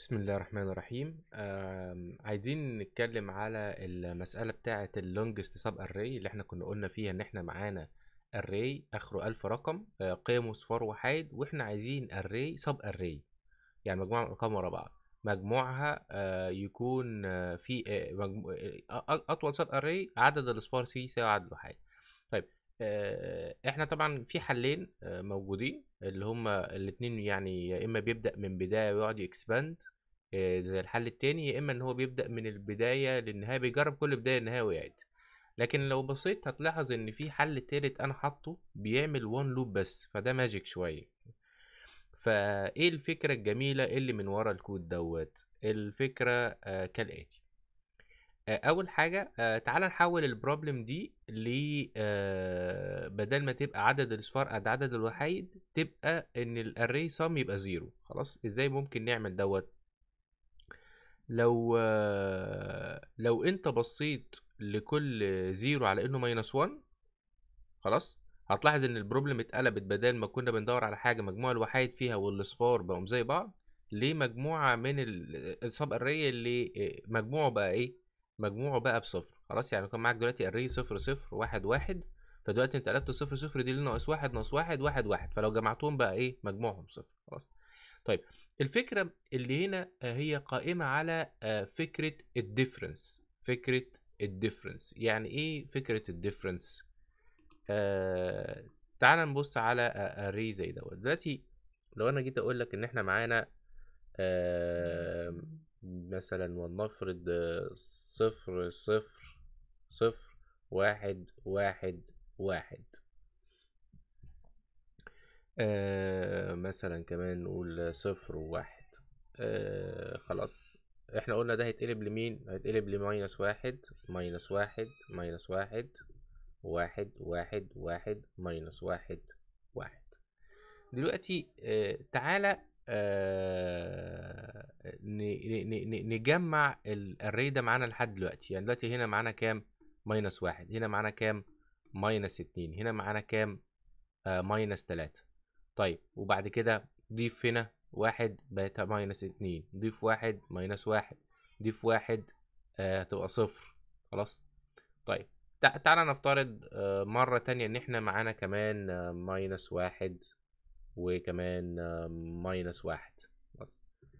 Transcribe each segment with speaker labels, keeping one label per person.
Speaker 1: بسم الله الرحمن الرحيم آم، عايزين نتكلم على المسألة بتاعة اللونجست سب اري اللي احنا كنا قلنا فيها ان احنا معانا اري اخره ألف رقم آه، قيمه صفار وحيد واحنا عايزين اري سب اري يعني مجموعة من الارقام ورا بعض مجموعها آه، يكون آه، في آه، مجمو... آه، أ- اطول سب اري عدد الاصفار فيه يساوي عدد الوحيد طيب آه، احنا طبعا في حلين آه، موجودين اللي هما الاتنين يعني يا اما بيبدأ من بداية ويقعد يكسباند زي الحل التاني يا اما ان هو بيبدأ من البداية للنهاية بيجرب كل بداية نهاية ويعد لكن لو بصيت هتلاحظ ان في حل تالت انا حاطه بيعمل وان لوب بس فده ماجيك شوية فايه الفكرة الجميلة اللي من ورا الكود دوت الفكرة آه كالآتي آه، اول حاجه آه، تعال نحول البروبلم دي ل آه، بدل ما تبقى عدد الاصفار قد عدد الوحيد تبقى ان الاري سم يبقى زيرو خلاص ازاي ممكن نعمل دوت لو آه، لو انت بصيت لكل زيرو على انه ماينس 1 خلاص هتلاحظ ان البروبلم اتقلبت بدل ما كنا بندور على حاجه مجموع الوحيد فيها والاصفار بقوا زي بعض لمجموعه من السب اري اللي آه، مجموعه بقى ايه مجموعه بقى بصفر خلاص يعني كان معاك دلوقتي اري صفر صفر واحد واحد فدلوقتي انت قلبت صفر صفر دي ناقص واحد ناقص واحد واحد واحد فلو جمعتهم بقى ايه مجموعهم صفر خلاص طيب الفكرة اللي هنا آه، هي قائمة على آه، فكرة الديفرنس فكرة الديفرنس يعني ايه فكرة الديفرنس آه تعال نبص على اري زي دوت دلوقتي لو انا جيت اقول لك ان احنا معانا آه مثلا ولنفرض آه، صفر صفر صفر واحد واحد واحد آه مثلا كمان نقول صفر وواحد آه خلاص احنا قلنا ده هيتقلب لمين هيتقلب لماينس واحد ماينس واحد ماينس واحد واحد واحد واحد ماينس واحد واحد دلوقتي آه تعالى آه ن- ن- ن- نجمع الاري ده معانا لحد دلوقتي يعني دلوقتي هنا معانا كام ماينس واحد هنا معانا كام ماينس اتنين هنا معانا كام آه ماينس تلاتة طيب وبعد كده ضيف هنا واحد بقت ماينس اتنين ضيف واحد ماينس واحد ضيف واحد آه تبقى صفر خلاص طيب تع- تعالى نفترض آه مرة تانية ان احنا معانا كمان آه ماينس واحد وكمان آه ماينس واحد بس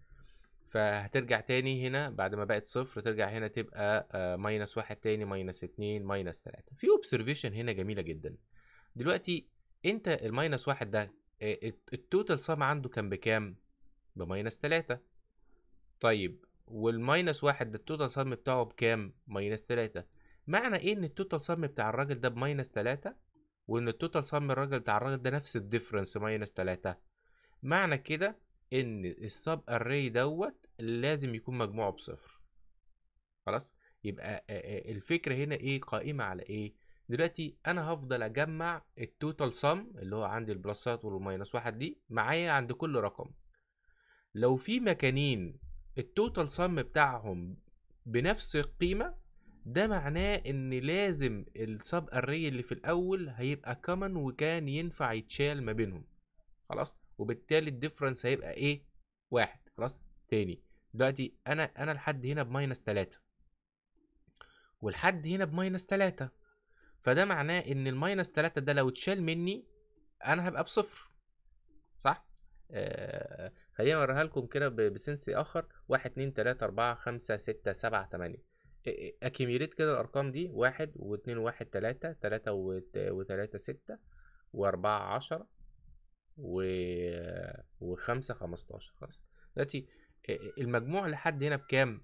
Speaker 1: فهترجع تاني هنا بعد ما بقت صفر ترجع هنا تبقى آه ماينس واحد تاني ماينس اتنين ماينس تلاتة في اوبسرفيشن هنا جميلة جدا دلوقتي انت الماينس واحد ده آه، الت- التوتال سام عنده كان بكام بماينس تلاتة طيب والماينس واحد ده التوتال سام بتاعه بكام ماينس تلاتة معنى ايه ان التوتال سام بتاع الراجل ده بماينس تلاتة وان التوتال سام الراجل بتاع الراجل ده نفس الديفرنس ماينس تلاتة معنى كده ان السب اري دوت لازم يكون مجموعه بصفر خلاص يبقى آه، آه، الفكرة هنا ايه قائمة على ايه دلوقتي انا هفضل اجمع التوتال سم اللي هو عندي البلسات والماينس واحد دي معايا عند كل رقم لو في مكانين التوتال سم بتاعهم بنفس القيمة ده معناه ان لازم السب اري اللي في الاول هيبقى كومن وكان ينفع يتشال ما بينهم خلاص وبالتالي الديفرنس هيبقى ايه واحد خلاص تاني دلوقتي انا انا لحد هنا بماينس تلاتة والحد هنا بماينس تلاتة فده معناه ان الماينس تلاتة ده لو اتشال مني انا هبقى بصفر صح آه خليني اوريها لكم كده ب- بسنس اخر واحد اتنين تلاتة اربعة خمسة ستة سبعة تمانية اكيميليت كده الارقام دي واحد واتنين واحد تلاتة تلاتة وت- وتلاتة ستة واربعة عشرة و... وخمسة خمستاشر خلاص دلوقتي آه، المجموع لحد هنا بكام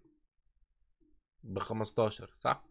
Speaker 1: بخمستاشر صح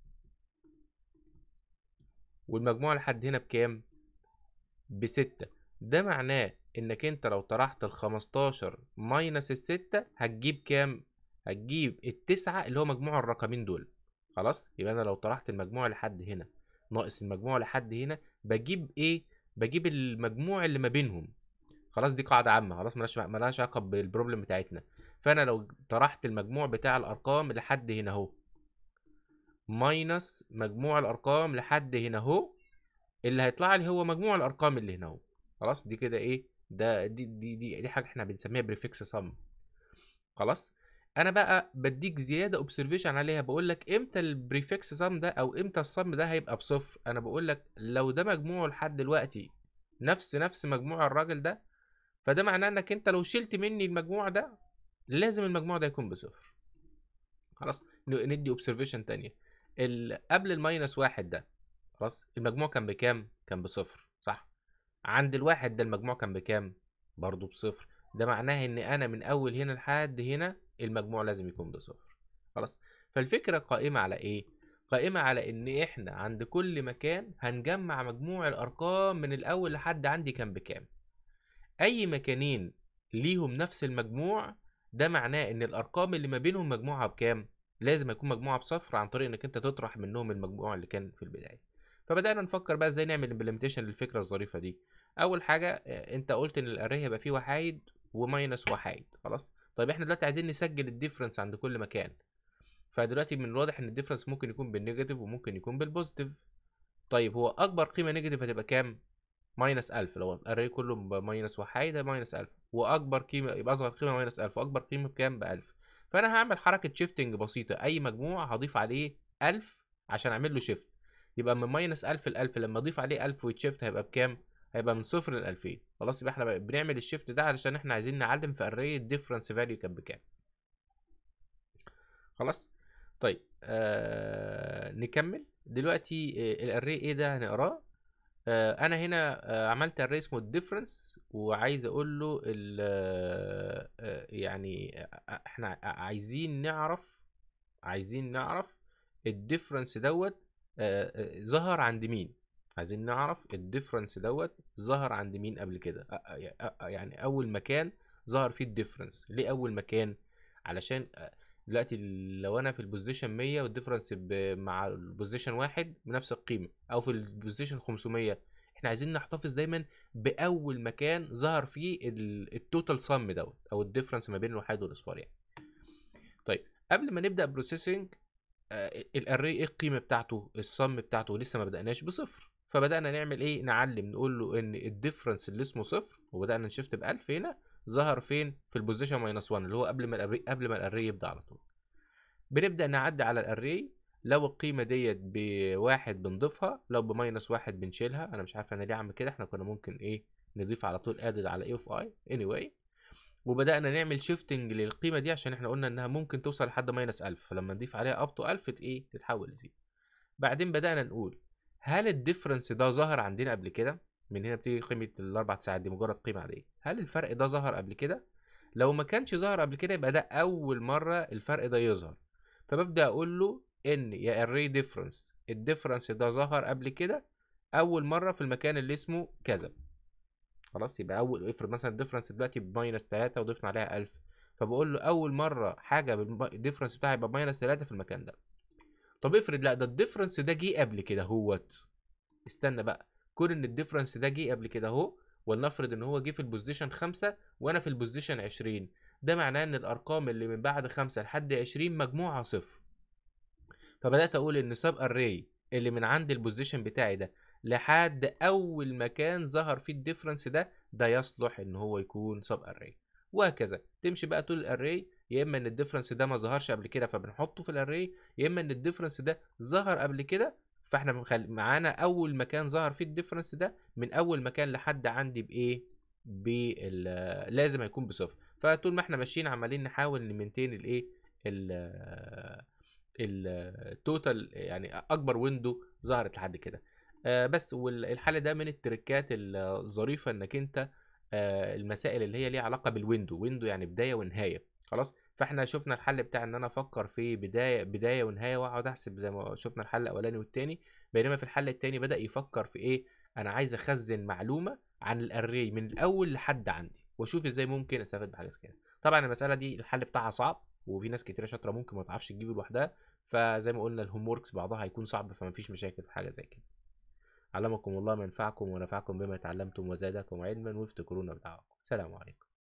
Speaker 1: والمجموع لحد هنا بكام بستة ده معناه انك انت لو طرحت الخمستاشر ماينس الستة هتجيب كام هتجيب التسعة اللي هو مجموع الرقمين دول خلاص يبقى انا لو طرحت المجموع لحد هنا ناقص المجموع لحد هنا بجيب ايه بجيب المجموع اللي ما بينهم خلاص دي قاعدة عامة خلاص ملهاش ملهاش علاقة بالبروبلم بتاعتنا فانا لو طرحت المجموع بتاع الارقام لحد هنا اهو ماينس مجموع الارقام لحد هنا اهو اللي هيطلع لي هو مجموع الارقام اللي هنا اهو خلاص دي كده ايه ده دي دي دي, دي حاجه احنا بنسميها بريفكس سم خلاص انا بقى بديك زياده اوبزرفيشن عليها بقول لك امتى البريفكس سم ده او امتى السم ده هيبقى بصفر انا بقول لك لو ده مجموعه لحد دلوقتي نفس نفس مجموع الراجل ده فده معناه انك انت لو شلت مني المجموع ده لازم المجموع ده يكون بصفر خلاص ن- ندي اوبزرفيشن تانية ال- قبل الماينس واحد ده خلاص المجموع كان بكام كان بصفر صح عند الواحد ده المجموع كان بكام برضو بصفر ده معناه ان انا من اول هنا لحد هنا المجموع لازم يكون بصفر خلاص فالفكرة قائمة على ايه قائمة على ان احنا عند كل مكان هنجمع مجموع الارقام من الاول لحد عندي كان بكام اي مكانين ليهم نفس المجموع ده معناه ان الارقام اللي ما بينهم مجموعها بكام لازم يكون مجموعها بصفر عن طريق انك انت تطرح منهم المجموع اللي كان في البدايه فبدانا نفكر بقى ازاي نعمل امبلمنتيشن للفكره الظريفه دي اول حاجه آه، انت قلت ان الاري هيبقى فيه وحايد وماينس وحايد خلاص طيب احنا دلوقتي عايزين نسجل الديفرنس عند كل مكان فدلوقتي من الواضح ان الديفرنس ممكن يكون بالنيجاتيف وممكن يكون بالبوزيتيف طيب هو اكبر قيمه نيجاتيف هتبقى كام ماينس 1000 لو الاري كله بماينس وحيد ماينس 1000 واكبر قيمه يبقى اصغر قيمه ماينس 1000 واكبر قيمه بكام ب 1000 فانا هعمل حركه شيفتنج بسيطه اي مجموع هضيف عليه 1000 عشان اعمل له شيفت يبقى من ماينس 1000 ل 1000 لما اضيف عليه 1000 ويتشيفت هيبقى بكام هيبقى من صفر ل 2000 خلاص يبقى احنا بنعمل الشيفت ده علشان احنا عايزين نعلم في اري الديفرنس فاليو كان بكام خلاص طيب آه نكمل دلوقتي آه الاري ايه ده هنقراه آه، انا هنا آه، عملت الري اسمه الديفرنس وعايز اقول له ال آه، آه، يعني آه، احنا عايزين نعرف عايزين نعرف الديفرنس دوت آه، آه، ظهر عند مين عايزين نعرف الديفرنس دوت ظهر عند مين قبل كده آه، آه، آه، يعني اول مكان ظهر فيه الديفرنس ليه اول مكان علشان آه، دلوقتي لو انا في البوزيشن 100 والديفرنس ب- مع البوزيشن واحد بنفس القيمه او في البوزيشن 500 احنا عايزين نحتفظ دايما باول مكان ظهر فيه ال- التوتال سم دوت او الديفرنس ما بين الوحيد والاصفار يعني طيب قبل ما نبدا بروسيسنج الاري ايه القيمه بتاعته السم بتاعته لسه ما بداناش بصفر فبدانا نعمل ايه نعلم نقول له ان الديفرنس اللي اسمه صفر وبدانا نشفت ب 1000 هنا ظهر فين في البوزيشن ماينس 1 اللي هو قبل ما الاري قبل ما الاري يبدا على طول بنبدا نعدي على الاري لو القيمه ديت بواحد بنضيفها لو بماينس واحد بنشيلها انا مش عارف انا ليه اعمل كده احنا كنا ممكن ايه نضيف على طول ادد على اي اوف اي anyway وبدانا نعمل شيفتنج للقيمه دي عشان احنا قلنا انها ممكن توصل لحد ماينس 1000 فلما نضيف عليها اب تو 1000 ت- ايه تتحول لزيرو بعدين بدانا نقول هل الديفرنس ده ظهر عندنا قبل كده من هنا بتيجي قيمه الاربع ساعات دي مجرد قيمه عاديه هل الفرق ده ظهر قبل كده لو ما كانش ظهر قبل كده يبقى ده اول مره الفرق ده يظهر فببدا اقول له ان يا array ديفرنس الديفرنس ده ظهر قبل كده اول مره في المكان اللي اسمه كذا خلاص يبقى اول افرض مثلا الديفرنس دلوقتي بماينس 3 وضفنا عليها 1000 فبقول له اول مره حاجه بالديفرنس بتاعها يبقى ماينس 3 في المكان ده طب افرض لا ده الديفرنس ده جه قبل كده هوت استنى بقى كون ان الديفرنس ده جه قبل كده اهو ولنفرض ان هو جه في البوزيشن 5 وانا في البوزيشن 20 ده معناه ان الارقام اللي من بعد 5 لحد 20 مجموعها صفر فبدات اقول ان سب اري اللي من عند البوزيشن بتاعي ده لحد اول مكان ظهر فيه الديفرنس ده ده يصلح ان هو يكون سب اري وهكذا تمشي بقى طول الاري يا اما ان الديفرنس ده ما ظهرش قبل كده فبنحطه في الاري يا اما ان الديفرنس ده ظهر قبل كده فاحنا بنخلي معانا اول مكان ظهر فيه الديفرنس ده من اول مكان لحد عندي بايه بال لازم هيكون بصفر فطول ما احنا ماشيين عمالين نحاول نمنتين الايه ال التوتال يعني اكبر ويندو ظهرت لحد كده آه بس والحل ده من التريكات الظريفه انك انت آه المسائل اللي هي ليها علاقه بالويندو ويندو يعني بدايه ونهايه خلاص فاحنا شفنا الحل بتاع ان انا افكر في بدايه بدايه ونهايه واقعد احسب زي ما شفنا الحل الاولاني والتاني بينما في الحل التاني بدا يفكر في ايه انا عايز اخزن معلومه عن الاري من الاول لحد عندي واشوف ازاي ممكن استفاد بحاجه زي كده طبعا المساله دي الحل بتاعها صعب وفي ناس كتيره شاطره ممكن ما تعرفش تجيبه لوحدها فزي ما قلنا الهوم وركس بعضها هيكون صعب فما فيش مشاكل في حاجه زي كده علمكم الله ما ينفعكم ونفعكم بما تعلمتم وزادكم علما وافتكرونا بدعواكم سلام عليكم